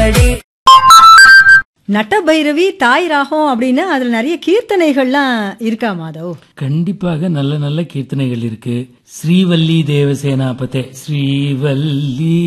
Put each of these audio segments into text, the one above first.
கேளடி நட்டபைரவி தாய் ராகம் அப்படின்னு அதுல நிறைய கீர்த்தனைகள்லாம் இருக்கா மாதவ் கண்டிப்பாக நல்ல நல்ல கீர்த்தனைகள் இருக்கு ஸ்ரீவல்லி தேவசேனாபதே ஸ்ரீவல்லி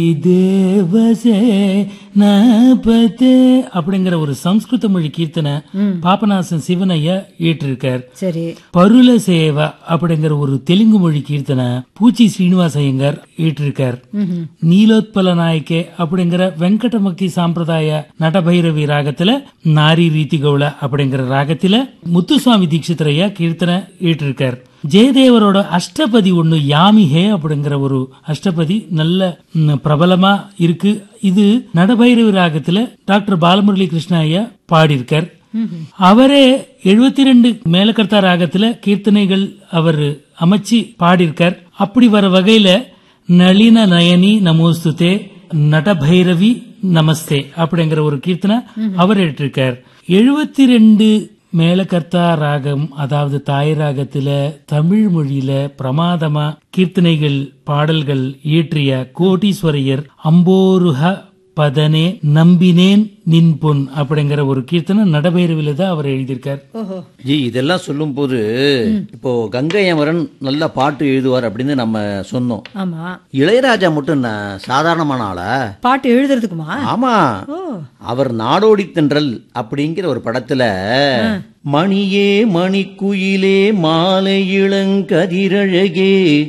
தேவசேனாபதே அப்படிங்கிற ஒரு சம்ஸ்கிருத மொழி கீர்த்தனை பாபநாசன் சிவனையா இயற்றிருக்கார் சரி பருல சேவா அப்படிங்கிற ஒரு தெலுங்கு மொழி கீர்த்தனை பூச்சி ஸ்ரீனிவாச ஐயங்கார் இயற்றிருக்கார் நீலோத்பல நாயக்கே அப்படிங்கிற வெங்கடமக்கி சாம்பிரதாய நடபைரவி ராகத்துல நாரி ரீதி கவுள அப்படிங்கிற ராகத்துல முத்துசுவாமி தீட்சிதரையா கீர்த்தனை இயற்றிருக்கார் ஜெயதேவரோட அஷ்டபதி ஒண்ணு யாமி ஹே அப்படிங்கிற ஒரு அஷ்டபதி நல்ல ம், பிரபலமா இருக்கு இது நடபைரவி ராகத்துல டாக்டர் பாலமுரளி கிருஷ்ணா ஐயா பாடியிருக்கார் அவரே 72 ரெண்டு மேலக்கர்த்தா ராகத்துல கீர்த்தனைகள் அவர் அமைச்சு பாடியிருக்கார் அப்படி வர வகையில நளின நயனி நமோஸ்துதே நடபைரவி நமஸ்தே அப்படிங்கிற ஒரு கீர்த்தனை அவர் ஏற்றிருக்கார் 72 ரெண்டு மேலகர்த்தா ராகம் அதாவது தாய் ராகத்துல தமிழ் மொழியில பிரமாதமா கீர்த்தனைகள் பாடல்கள் இயற்றிய கோட்டீஸ்வரையர் அம்போருஹ பதனே நம்பினேன் நின் பொன் அப்படிங்கிற ஒரு கீர்த்தனை நடபைரவில தான் அவர் எழுதியிருக்கார் ஓஹோ ஜி இதெல்லாம் சொல்லும்போது இப்போ கங்கை அமரன் நல்ல பாட்டு எழுதுவார் அப்படின்னு நம்ம சொன்னோம் ஆமா இளையராஜா மட்டும் என்ன சாதாரணமான ஆளா பாட்டு எழுதுறதுக்குமா ஆமா ஓ அவர் நாடோடி தென்றல் அப்படிங்கிற ஒரு படத்துல மணியே மணிக்குயிலே மாலை இளங்கதிரழகே